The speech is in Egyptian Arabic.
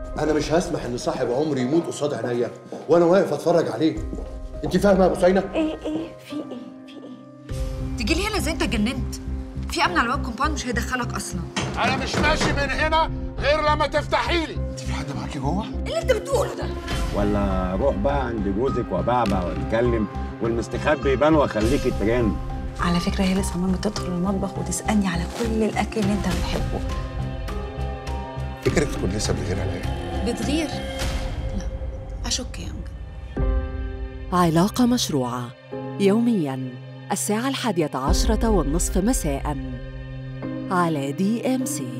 انا مش هسمح ان صاحب عمري يموت قصاد عينيا وانا واقف اتفرج عليه انت فاهمه يا بوسينه ايه ايه في ايه في ايه تيجي لي هنا زي انت اتجننت في امن على باب الكومباوند مش هيدخلك اصلا انا مش ماشي من هنا غير لما تفتحي لي انت في حد معاكي جوه ايه اللي انت بتقوله ده ولا روح بقى عند جوزك وبعبع واتكلم والمستخبي يبان واخليكي ترند على فكره هي لسه ماما تدخل المطبخ وتسالني على كل الاكل اللي انت بتحبه فكرك تكون لسه بتغير عليا بتغير لا اشك يا امجد علاقة مشروعة يوميا الساعة الحادية عشرة والنصف مساء على دي ام سي